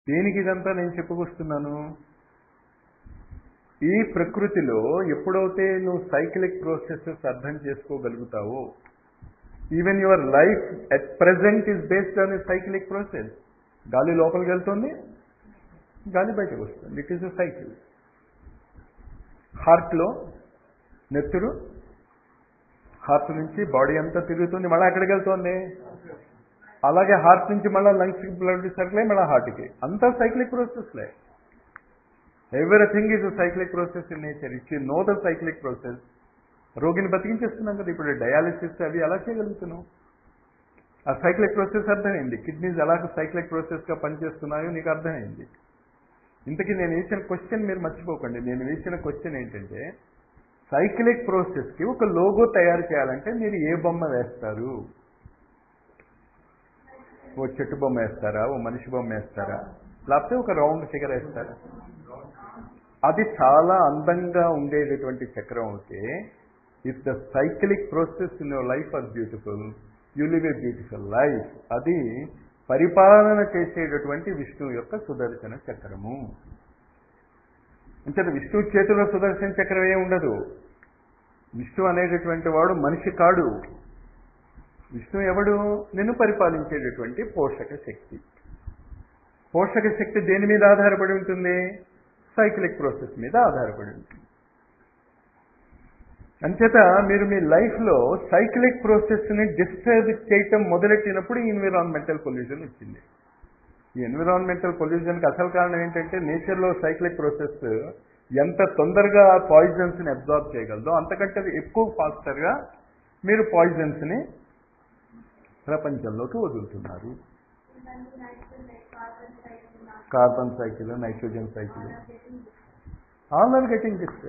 దేనికి ఇదంతా నేను చెప్పుకొస్తున్నాను ఈ ప్రకృతిలో ఎప్పుడైతే నువ్వు సైక్లిక్ ప్రాసెసెస్ అర్థం చేసుకోగలుగుతావో even your life at present is based on a cyclic process గాలి లోపలికి వెళ్తుంది గాలి బయటకు వస్తుంది ఇట్ ఈస్ ఎ సైకిల్ హార్ట్లో నెత్తురు హార్ట్ నుంచి బాడీ అంతా తిరుగుతుంది మళ్ళీ ఎక్కడికి వెళ్తుంది అలాగే హార్ట్ నుంచి మళ్ళీ లంగ్స్కి బ్లడ్ సర్కిల్ మళ్ళీ హార్ట్కి అంతా సైక్లిక్ ప్రాసెస్లే everything is cyclic process in nature it you know the cyclic process రోగిని బతికించేస్తున్నాం కదా ఇప్పుడు డయాలిసిస్ అవి ఎలా చేయగలుగుతున్నాం ఆ సైక్లిక్ ప్రాసెస్ అర్థమైంది కిడ్నీస్ ఎలా సైక్లిక్ ప్రాసెస్గా పనిచేస్తున్నాయో నీకు అర్థమైంది ఇంతకీ నేను వేసిన క్వశ్చన్ మీరు మర్చిపోకండి నేను వేసిన క్వశ్చన్ ఏంటంటే సైక్లిక్ ప్రాసెస్కి ఒక లోగో తయారు చేయాలంటే మీరు ఏ బొమ్మ వేస్తారు ఓ చెట్టు బొమ్మ వేస్తారా ఓ మనిషి బొమ్మ వేస్తారా లేకపోతే ఒక రౌండ్ ఫిగర్ వేస్తారా అది చాలా అందంగా ఉండేటటువంటి చక్రం అయితే if the cyclic process in your life are beautiful you live a beautiful life అది పరిపాలన చేసేటటువంటి విష్ణువు యొక్క సుదర్శన చక్రము అంటే విష్ణువు చేతిలో సుదర్శన చక్రం ఏమి ఉండదు విష్ణు అనేటటువంటి వాడు మనిషి కాడు విష్ణు ఎవడు నిన్ను పరిపాలించేటటువంటి పోషక శక్తి పోషక శక్తి దేని మీద ఆధారపడి ఉంటుంది సైక్లిక్ ప్రాసెస్ మీద ఆధారపడి ఉంటుంది అంచేత మీరు మీ లైఫ్లో సైక్లిక్ ప్రాసెస్ని డిస్టర్బ్ చేయటం మొదలెట్టినప్పుడు ఎన్విరాన్మెంటల్ పొల్యూషన్ వచ్చింది ఈ ఎన్విరాన్మెంటల్ పొల్యూషన్కి అసలు కారణం ఏంటంటే నేచర్లో సైక్లిక్ ప్రాసెస్ ఎంత తొందరగా పాయిజన్స్ని అబ్జార్బ్ చేయగలదో అంతకంటే ఎక్కువ ఫాస్టర్గా మీరు పాయిజన్స్ని ప్రపంచంలోకి వదులుతున్నారు carbon cycle nitrogen cycle all are getting this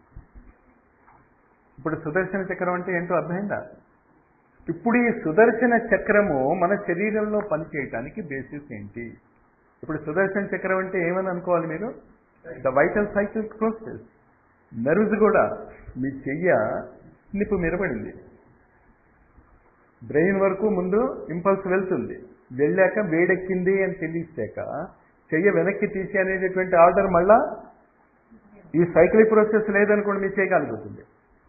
ఇప్పుడు సుదర్శన చక్రం అంటే ఏంటో అర్థమైందా ఇప్పుడు ఈ సుదర్శన చక్రము మన శరీరంలో పనిచేయటానికి బేసిస్ ఏంటి ఇప్పుడు సుదర్శన చక్రం అంటే ఏమని అనుకోవాలి మీరు the vital cycle process nerves కూడా మీ చెయ్య నిప్పు మిరబడింది బ్రెయిన్ వరకు ముందు ఇంపల్స్ వెళ్తుంది వెళ్ళాక వేడెక్కింది అని తెలిసాక చెయ్య వెనక్కి తీసి అనేటటువంటి ఆర్డర్ మళ్ళా ఈ సైక్లిక్ ప్రాసెస్ లేదనుకోండి మీ చేయగలుగుతుంది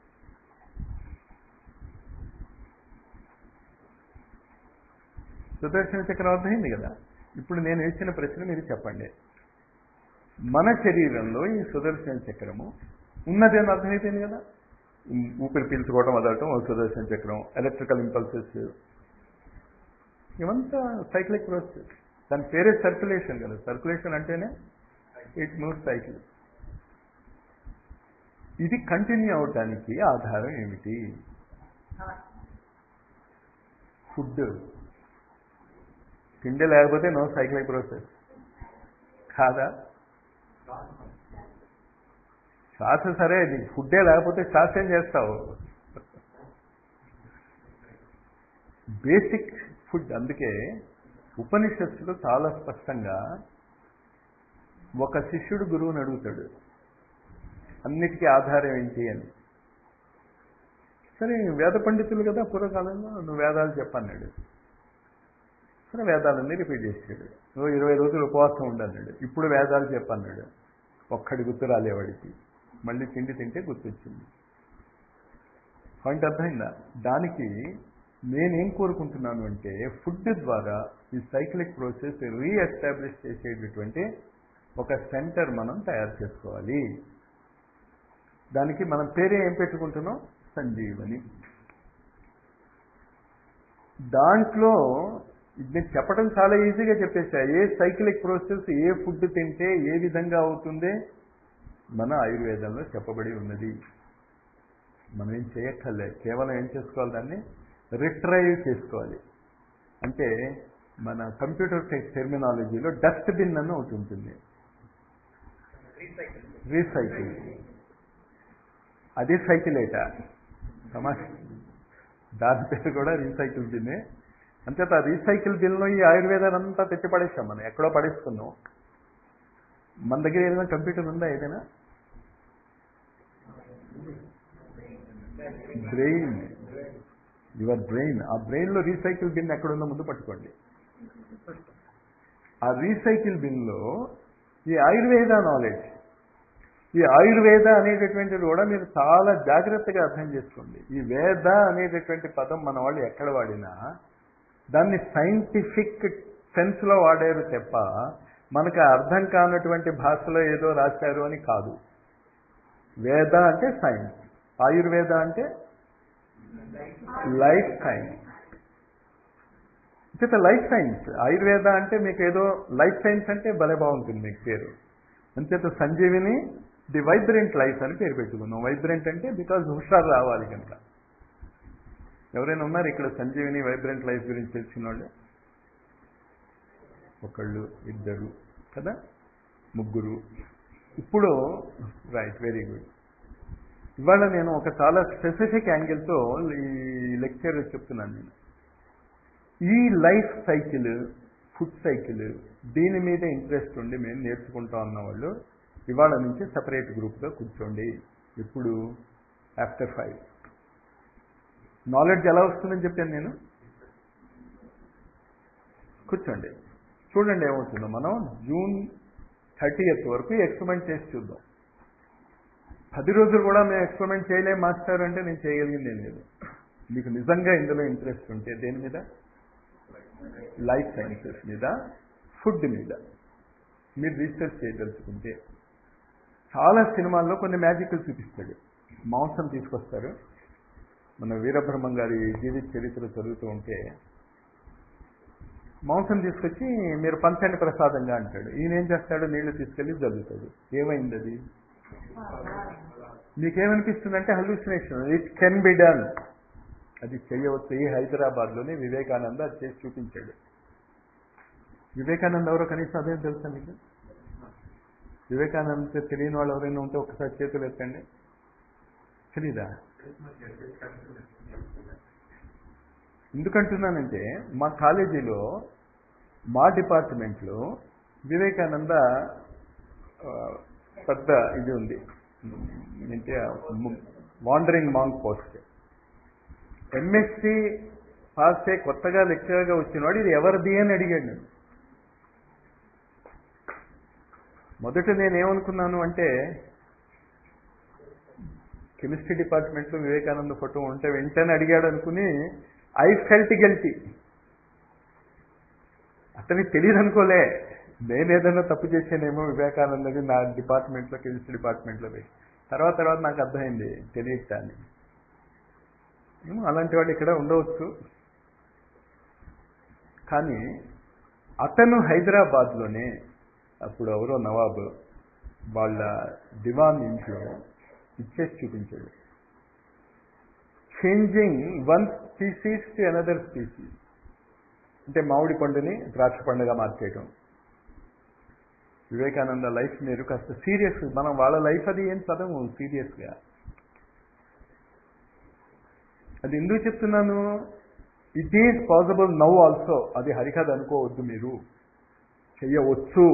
సుదర్శన చక్రం అర్థమైంది కదా ఇప్పుడు నేను వేసిన ప్రశ్న మీరు చెప్పండి మన శరీరంలో ఈ సుదర్శన చక్రము ఉన్నది అని అర్థమైపోయింది కదా ఊపిరి పీల్చుకోవడం వదలటం ఒక సుదర్శన చక్రం ఎలక్ట్రికల్ ఇంపల్సెస్ ఇవంతా సైక్లిక్ ప్రాసెస్ దాని పేరే సర్క్యులేషన్ కదా సర్క్యులేషన్ అంటేనే ఇట్ మూవ్ సైకిల్ ఇది కంటిన్యూ అవటానికి ఆధారం ఏమిటి ఫుడ్ తిండి లేకపోతే నో సైక్లిక్ ప్రాసెస్ కాదా శ్వాస సరే నీకు ఫుడ్డే లేకపోతే శ్వాస ఏం చేస్తావు బేసిక్ ఫుడ్ అందుకే ఉపనిషత్తులు చాలా స్పష్టంగా ఒక శిష్యుడు గురువుని అడుగుతాడు అన్నిటికీ ఆధారం ఏంటి అని సరే వేద పండితులు కదా పూర్వకాలంలో నువ్వు వేదాలు చెప్పన్నాడు సరే వేదాలన్నీ రిపీట్ చేసాడు నువ్వు ఇరవై రోజులు ఉపవాసం ఉండన్నాడు ఇప్పుడు వేదాలు చెప్పన్నాడు ఒక్కడి గుర్తు రాలేవాడికి మళ్ళీ తిండి తింటే గుర్తొచ్చింది పాయింట్ అర్థమైందా దానికి నేనేం కోరుకుంటున్నాను అంటే ఫుడ్ ద్వారా ఈ సైక్లిక్ ప్రాసెస్ రీఎస్టాబ్లిష్ చేసేటటువంటి ఒక సెంటర్ మనం తయారు చేసుకోవాలి దానికి మనం పేరే ఏం పెట్టుకుంటున్నాం సంజీవని దాంట్లో నేను చెప్పడం చాలా ఈజీగా చెప్పేసా ఏ సైక్లిక్ ప్రాసెస్ ఏ ఫుడ్ తింటే ఏ విధంగా అవుతుంది మన ఆయుర్వేదంలో చెప్పబడి ఉన్నది మనం ఏం చేయక్కర్లే కేవలం ఏం చేసుకోవాలి దాన్ని రిట్రైవ్ చేసుకోవాలి అంటే మన కంప్యూటర్ టెర్మినాలజీలో డస్ట్ బిన్ అని ఒకటి ఉంటుంది రీసైకిల్ అది సైకిలేట సమాజ్ దాని పేరు కూడా రీసైకిల్ బిన్నే అంచేత రీసైకిల్ బిన్లో ఈ ఆయుర్వేదాన్ని అంతా తెచ్చి పడేస్తాం మనం ఎక్కడో పడేస్తున్నాం మన దగ్గర ఏదైనా కంప్యూటర్ ఉందా ఏదైనా బ్రెయిన్ యువర్ బ్రెయిన్ ఆ బ్రెయిన్లో రీసైకిల్ బిన్ ఎక్కడుందో ముందు పట్టుకోండి ఆ రీసైకిల్ బిన్లో ఈ ఆయుర్వేద నాలెడ్జ్ ఈ ఆయుర్వేద అనేటటువంటిది కూడా మీరు చాలా జాగ్రత్తగా అర్థం చేసుకోండి ఈ వేద అనేటటువంటి పదం మన వాళ్ళు ఎక్కడ వాడినా దాన్ని సైంటిఫిక్ సెన్స్లో వాడారు తప్ప మనకు అర్థం కానటువంటి భాషలో ఏదో రాశారు అని కాదు వేద అంటే సైన్స్ ఆయుర్వేద అంటే లైఫ్ సైన్స్ చేత లైఫ్ సైన్స్ ఆయుర్వేద అంటే మీకు ఏదో లైఫ్ సైన్స్ అంటే భలే బాగుంటుంది మీకు పేరు అంచేత సంజీవిని ది వైబ్రెంట్ లైఫ్ అని పేరు పెట్టుకున్నాం వైబ్రెంట్ అంటే బికాజ్ హుషారు రావాలి కనుక ఎవరైనా ఉన్నారు ఇక్కడ సంజీవిని వైబ్రెంట్ లైఫ్ గురించి తెలిసిన వాళ్ళు ఒకళ్ళు ఇద్దరు కదా ముగ్గురు ఇప్పుడు రైట్ వెరీ గుడ్ ఇవాళ నేను ఒక చాలా స్పెసిఫిక్ యాంగిల్తో ఈ లెక్చర్ చెప్తున్నాను నేను ఈ లైఫ్ సైకిల్ ఫుడ్ సైకిల్ దీని మీద ఇంట్రెస్ట్ ఉండి మేము నేర్చుకుంటా ఉన్న వాళ్ళు ఇవాళ నుంచి సపరేట్ గ్రూప్గా కూర్చోండి ఎప్పుడు ఆఫ్టర్ ఫైవ్ నాలెడ్జ్ ఎలా వస్తుందని చెప్పాను నేను కూర్చోండి చూడండి ఏమవుతుందో మనం జూన్ థర్టీయత్ వరకు ఎక్స్పెరిమెంట్ చేసి చూద్దాం పది రోజులు కూడా మేము ఎక్స్పెరిమెంట్ చేయలేం మాస్టర్ అంటే నేను చేయగలిగింది ఏం లేదు మీకు నిజంగా ఇందులో ఇంట్రెస్ట్ ఉంటే దేని మీద లైఫ్ సైన్సెస్ మీద ఫుడ్ మీద మీరు రీసెర్చ్ చేయదలుచుకుంటే చాలా సినిమాల్లో కొన్ని మ్యాజిక్లు చూపిస్తాడు మాంసం తీసుకొస్తారు మన వీరబ్రహ్మం గారి జీవిత చరిత్ర చదువుతూ ఉంటే మాంసం తీసుకొచ్చి మీరు పంచండి ప్రసాదంగా అంటాడు ఈయన ఏం చేస్తాడు నీళ్లు తీసుకెళ్ళి చదువుతాడు ఏమైంది అది మీకేమనిపిస్తుందంటే hallucination it can be done అది చేయవచ్చు ఈ హైదరాబాద్లోనే వివేకానంద అది చేసి చూపించాడు వివేకానంద ఎవరో కనీసం అదేం తెలుసా మీకు వివేకానంద తెలియని వాళ్ళు ఎవరైనా ఉంటే ఒకసారి చేతులు ఎత్తండి తెలీదా ఎందుకంటున్నానంటే మా కాలేజీలో మా డిపార్ట్మెంట్లో వివేకానంద పెద్ద ఇది ఉంది అంటే wandering monk post MSc pass అయ్యి కొత్తగా లెక్చరర్గా వచ్చినవాడు ఇది ఎవరిది అని అడిగాడు నేను మొదట నేనేమనుకున్నాను అంటే కెమిస్ట్రీ డిపార్ట్మెంట్లో వివేకానంద ఫోటో ఉంటే వెంటనే అడిగాడు అనుకుని ఐ ఫెల్ట్ గెల్టీ అతనికి తెలియదు అనుకోలే నేను ఏదైనా తప్పు చేశానేమో వివేకానందని నా డిపార్ట్మెంట్లో కెమిస్ట్రీ డిపార్ట్మెంట్లో పోయి తర్వాత తర్వాత నాకు అర్థమైంది తెలియట అని ఏమో అలాంటి వాళ్ళు ఇక్కడ ఉండవచ్చు కానీ అతను హైదరాబాద్లోనే అప్పుడు ఎవరో నవాబ్ వాళ్ళ దివాన్ ఇంట్లో ఇచ్చేసి చూపించాడు changing one species to another species అంటే మామిడి పండుని ద్రాక్ష పండుగ మార్చేయడం వివేకానంద లైఫ్ మీరు కాస్త సీరియస్ మనం వాళ్ళ లైఫ్ అది ఏం చదవము సీరియస్గా అది ఎందుకు చెప్తున్నాను it is possible now also అది హరికథ అనుకోవద్దు మీరు చెయ్యవచ్చు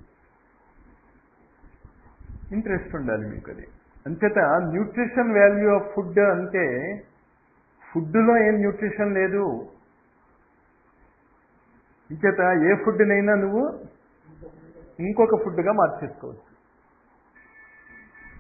ఇంట్రెస్ట్ ఉండాలి మీకు అది అంచేత న్యూట్రిషన్ వాల్యూ ఆఫ్ ఫుడ్ అంటే ఫుడ్లో ఏం న్యూట్రిషన్ లేదు ఇంచేత ఏ ఫుడ్నైనా నువ్వు ఇంకొక ఫుడ్గా మార్చేసుకోవచ్చు